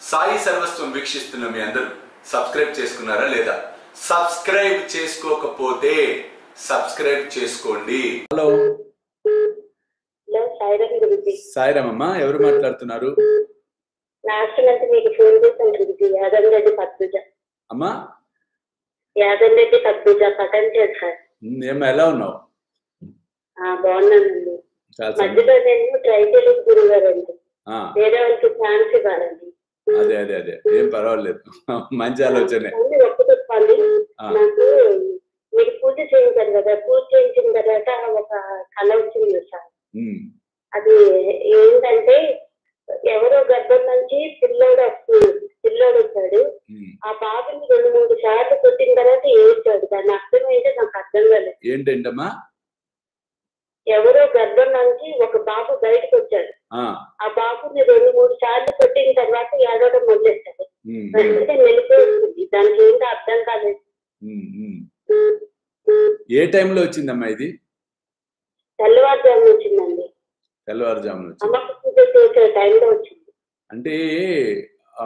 సాయి సర్వస్వం వీక్షిస్తున్న మీ అందరూ సబ్స్క్రైబ్ చేసుకున్నారా లేదా సబ్స్క్రైబ్ చేసుకోకపోతే సబ్స్క్రైబ్ చేసుకోండి హలో హలో సాయిరామ్ గురించి సాయిరామమ్మ ఎవరు మాట్లాడుతున్నారు లాస్ట్ మంత్ మీకు ఫోన్ చేశాను గురించి యాదవ్ రెడ్డి పద్మజ అమ్మా యాదవ్ రెడ్డి పద్మజ పతంజలి సార్ ఉమ్, ఏమ్మా ఎలా ఉన్నావు ఆ, బాగున్నానండి చాలా సంతోషం. మధ్యలో నేను ట్రై చేయలేదు గురుగారు అండి ఆ, వేరే వాళ్ళకి ఛాన్స్ ఇవ్వాలండి అదే అదే అదే ఏం పర్వాలేదు మంచి ఆలోచనే మళ్ళీ ఒక్క చెప్పాలి ఆ. నాకు మీరు పూజ చేయించారు కదా పూజ చేయించిన తర్వాత ఒక కళ వచ్చింది సార్ ఉమ్, అది ఏంటంటే ఎవరో గర్భం నుంచి పిల్లోడు వస్తుంది పిల్లోడు వచ్చాడు ఉమ్. ఆ బాబుని రెండు మూడు సార్లు కొట్టిన తర్వాత ఏడ్చాడు దాని అర్థం ఏంటో నాకు అర్థం కాలేదు ఏంటంటమ్మా ఎవరో గర్భం నుంచి ఒక బాబు బయటకు వచ్చాడు ఆ, ఆ బాబుని రెండు మూడు సార్లు కొట్టిన తర్వాత ఏడవడం మొదలెట్టాడు ఉమ్, వెంటనే మెలిపోతుంది దానికి ఏంటో అర్థం కాలేదు ఉమ్, ఉమ్. ఏ టైంలో వచ్చిందమ్మా ఇది తెల్లవారుజాము వచ్చిందండి తెల్లవారుజామున వచ్చింది అమ్మకు పూజ చేసే టైంలో వచ్చింది అంటే ఆ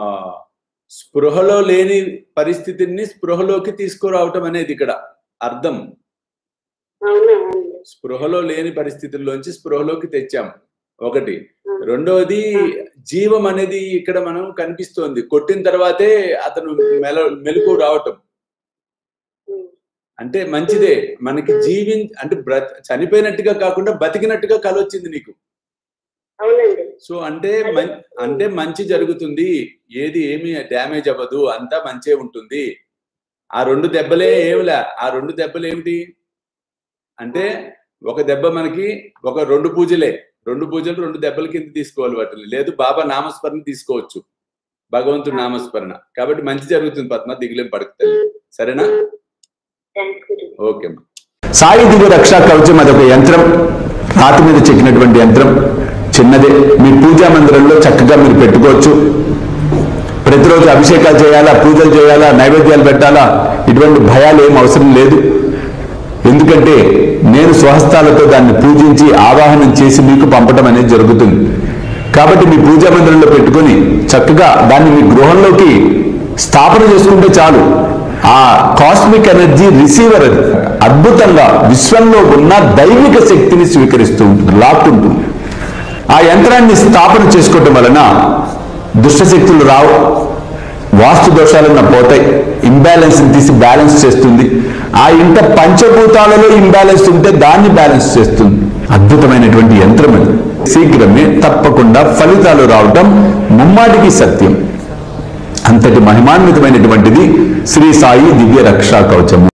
స్పృహలో లేని పరిస్థితిని స్పృహలోకి తీసుకురావటం అనేది ఇక్కడ అర్థం అవునా అండి స్పృహలో లేని పరిస్థితుల్లోంచి స్పృహలోకి తెచ్చాం ఒకటి రెండవది జీవం అనేది ఇక్కడ మనం కనిపిస్తోంది కొట్టిన తర్వాతే అతను మెల మెలకు రావటం ఉమ్. అంటే మంచిదే మనకి జీవి అంటే బ్రత చనిపోయినట్టుగా కాకుండా బతికినట్టుగా కల వచ్చింది నీకు అవునండి సో అంటే మం- అంటే మంచి జరుగుతుంది ఏది ఏమి డ్యామేజ్ అవ్వదు అంతా మంచే ఉంటుంది ఆ రెండు దెబ్బలే ఏమిలే ఆ రెండు దెబ్బలు ఏమిటి అంటే ఒక దెబ్బ మనకి ఒక రెండు పూజలే రెండు పూజలు రెండు దెబ్బల కింద తీసుకోవాలి వాటిని లేదు బాబా నామస్మరణ తీసుకోవచ్చు భగవంతుడు నామస్మరణ కాబట్టి మంచి జరుగుతుంది పద్మ దిగులేం పడుతుంది సరేనా థ్యాంక్స్ గురు ఓకే అమ్మా సాయి దివ్య రక్షా కవచం అదొక యంత్రం రాతి మీద చెక్కినటువంటి యంత్రం చిన్నదే మీ పూజా మందిరంలో చక్కగా మీరు పెట్టుకోవచ్చు ప్రతిరోజు అభిషేకాలు చేయాలా పూజలు చేయాలా నైవేద్యాలు పెట్టాలా ఇటువంటి భయాలు ఏం అవసరం లేదు ఎందుకంటే నేను స్వహస్తాలతో దాన్ని పూజించి ఆవాహనం చేసి మీకు పంపడం అనేది జరుగుతుంది కాబట్టి మీ పూజా మందిరంలో పెట్టుకొని చక్కగా దాన్ని మీ గృహంలోకి స్థాపన చేసుకుంటే చాలు ఆ కాస్మిక్ ఎనర్జీ రిసీవర్ అది అద్భుతంగా విశ్వంలో ఉన్న దైవిక శక్తిని స్వీకరిస్తూ ఉంటుంది లాక్కుంటుంది ఆ యంత్రాన్ని స్థాపన చేసుకోవటం వలన దుష్టశక్తులు రావు వాస్తు దోషాలన్న పోతాయి ఇంబ్యాలెన్స్ తీసి బ్యాలెన్స్ చేస్తుంది ఆ ఇంట పంచభూతాలలో ఇంబ్యాలెన్స్ ఉంటే దాన్ని బ్యాలెన్స్ చేస్తుంది అద్భుతమైనటువంటి యంత్రం అది శీఘ్రమే తప్పకుండా ఫలితాలు రావటం ముమ్మాటికి సత్యం అంతటి మహిమాన్వితమైనటువంటిది శ్రీ సాయి దివ్య రక్షా కవచము